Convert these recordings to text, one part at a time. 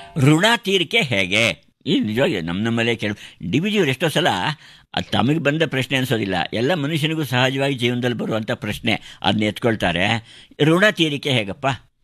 ಋಣ ತೀರಿಕೆ ಹೇಗೆ ಈ ನಿಜವಾಗಿ ನಮ್ಮ ನಮ್ಮಲ್ಲೇ ಕೇಳ ಡಿ ಬಿ ಜಿಯವ್ರು ಎಷ್ಟೋ ಸಲ ಅದು ತಮಗೆ ಬಂದ ಪ್ರಶ್ನೆ ಅನ್ಸೋದಿಲ್ಲ ಎಲ್ಲ ಮನುಷ್ಯನಿಗೂ ಸಹಜವಾಗಿ ಜೀವನದಲ್ಲಿ ಬರುವಂಥ ಪ್ರಶ್ನೆ ಅದನ್ನ ಎತ್ಕೊಳ್ತಾರೆ ಋಣ ತೀರಿಕೆ ಹೇಗಪ್ಪ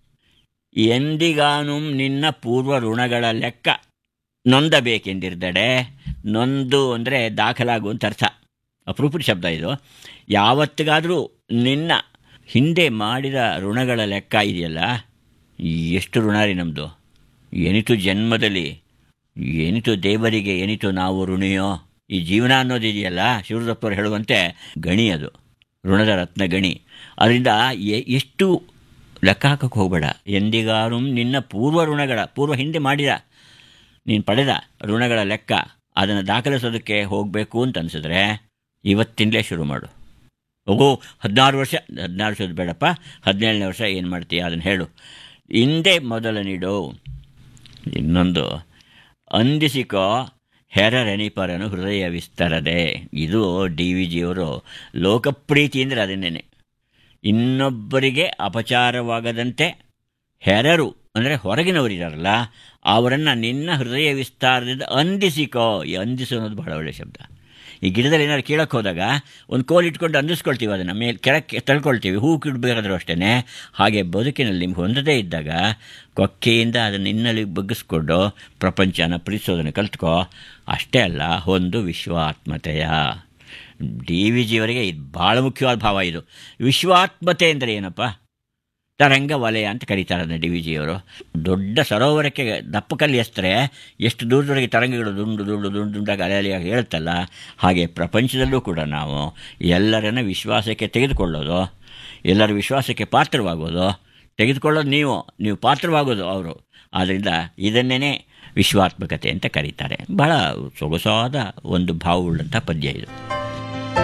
ಎಂದಿಗಾನು ನಿನ್ನ ಪೂರ್ವ ಋಣಗಳ ಲೆಕ್ಕ ನೊಂದಬೇಕೆಂದಿರ್ದಡೆ ನೊಂದು ಅಂದರೆ ದಾಖಲಾಗು ಅಂತ ಅರ್ಥ ಅಪರೂಪದ ಶಬ್ದ ಇದು ಯಾವತ್ತಿಗಾದರೂ ನಿನ್ನ ಹಿಂದೆ ಮಾಡಿದ ಋಣಗಳ ಲೆಕ್ಕ ಇದೆಯಲ್ಲ ಎಷ್ಟು ಋಣ ರೀ ನಮ್ಮದು ಏನಿತು ಜನ್ಮದಲ್ಲಿ ಏನಿತು ದೇವರಿಗೆ ಏನಿತು ನಾವು ಋಣಿಯೋ ಈ ಜೀವನ ಅನ್ನೋದಿದೆಯಲ್ಲ ಶಿವರುದ್ರಪ್ಪರು ಹೇಳುವಂತೆ ಗಣಿ ಅದು ಋಣದ ರತ್ನ ಗಣಿ ಅದರಿಂದ ಎ- ಎಷ್ಟು ಲೆಕ್ಕ ಹಾಕಕ್ಕೆ ಹೋಗಬೇಡ ಎಂದಿಗಾರು ನಿನ್ನ ಪೂರ್ವ ಋಣಗಳ ಪೂರ್ವ ಹಿಂದೆ ಮಾಡಿದ ನೀನು ಪಡೆದ ಋಣಗಳ ಲೆಕ್ಕ ಅದನ್ನು ದಾಖಲಿಸೋದಕ್ಕೆ ಹೋಗಬೇಕು ಅಂತ ಅನಿಸಿದ್ರೆ ಇವತ್ತಿಂದಲೇ ಶುರು ಮಾಡು ಹೋಗು ಹದಿನಾರು ವರ್ಷ ಹದಿನಾರು ವರ್ಷದ ಬೇಡಪ್ಪ ಹದಿನೇಳನೇ ವರ್ಷ ಏನು ಮಾಡ್ತೀಯ ಅದನ್ನು ಹೇಳು ಹಿಂದೆ ಮೊದಲ ನೀಡು ಇನ್ನೊಂದು ಅಂದಿಸಿಕೋ ಹೆರರೆನಿಪರನು ಹೃದಯ ವಿಸ್ತರದೆ ಇದು ಡಿ ವಿ ಜಿಯವರು ಲೋಕಪ್ರೀತಿ ಅಂದರೆ ಅದನ್ನೇ ಇನ್ನೊಬ್ಬರಿಗೆ ಅಪಚಾರವಾಗದಂತೆ ಹೆರರು ಅಂದರೆ ಹೊರಗಿನವರಿದಾರಲ್ಲ ಅವರನ್ನು ನಿನ್ನ ಹೃದಯ ವಿಸ್ತಾರದಿಂದ ಅಂದಿಸಿಕೋ ಈ ಅಂದಿಸು ಅನ್ನೋದು ಬಹಳ ಒಳ್ಳೆಯ ಶಬ್ದ ಈ ಗಿಡದಲ್ಲಿ ಏನಾದ್ರು ಕೀಳಕ್ಕೆ ಹೋದಾಗ ಒಂದು ಕೋಲ್ ಇಟ್ಕೊಂಡು ಅಂದಿಸ್ಕೊಳ್ತೀವಿ ಅದನ್ನು ಮೇಲೆ ಕೆಳಕ್ಕೆ ತಳ್ಕೊಳ್ತೀವಿ ಹೂ ಕಿಡಬೇಕಾದ್ರೂ ಅಷ್ಟೇ ಹಾಗೆ ಬದುಕಿನಲ್ಲಿ ನಿಮ್ಗೆ ಹೊಂದದೇ ಇದ್ದಾಗ ಕೊಕ್ಕೆಯಿಂದ ಅದನ್ನು ಇನ್ನಲ್ಲಿ ಬಗ್ಗಿಸ್ಕೊಂಡು ಪ್ರಪಂಚನ ಪ್ರೀತಿಸೋದನ್ನು ಕಲ್ತ್ಕೋ ಅಷ್ಟೇ ಅಲ್ಲ ಒಂದು ವಿಶ್ವಾತ್ಮತೆಯ ಡಿ ವಿ ಜಿಯವರಿಗೆ ಇದು ಭಾಳ ಮುಖ್ಯವಾದ ಭಾವ ಇದು ವಿಶ್ವಾತ್ಮತೆ ಅಂದರೆ ಏನಪ್ಪ ತರಂಗ ವಲಯ ಅಂತ ಕರೀತಾರೆ ಅದನ್ನ ಡಿ ವಿ ಜಿಯವರು ದೊಡ್ಡ ಸರೋವರಕ್ಕೆ ದಪ್ಪ ಕಲ್ಲು ಎಸ್ತರೆ ಎಷ್ಟು ದೂರದವರೆಗೆ ತರಂಗಗಳು ದುಂಡು ದುಂಡು ದುಂಡು ದುಂಡಾಗಿ ಅಲೆ ಅಲೆಯಾಗಿ ಹೇಳುತ್ತಲ್ಲ ಹಾಗೆ ಪ್ರಪಂಚದಲ್ಲೂ ಕೂಡ ನಾವು ಎಲ್ಲರನ್ನ ವಿಶ್ವಾಸಕ್ಕೆ ತೆಗೆದುಕೊಳ್ಳೋದು ಎಲ್ಲರ ವಿಶ್ವಾಸಕ್ಕೆ ಪಾತ್ರವಾಗೋದು ತೆಗೆದುಕೊಳ್ಳೋದು ನೀವು ನೀವು ಪಾತ್ರವಾಗೋದು ಅವರು ಆದ್ದರಿಂದ ಇದನ್ನೇ ವಿಶ್ವಾತ್ಮಕತೆ ಅಂತ ಕರೀತಾರೆ ಬಹಳ ಸೊಗಸಾದ ಒಂದು ಭಾವವುಳ್ಳಂಥ ಪದ್ಯ ಇದು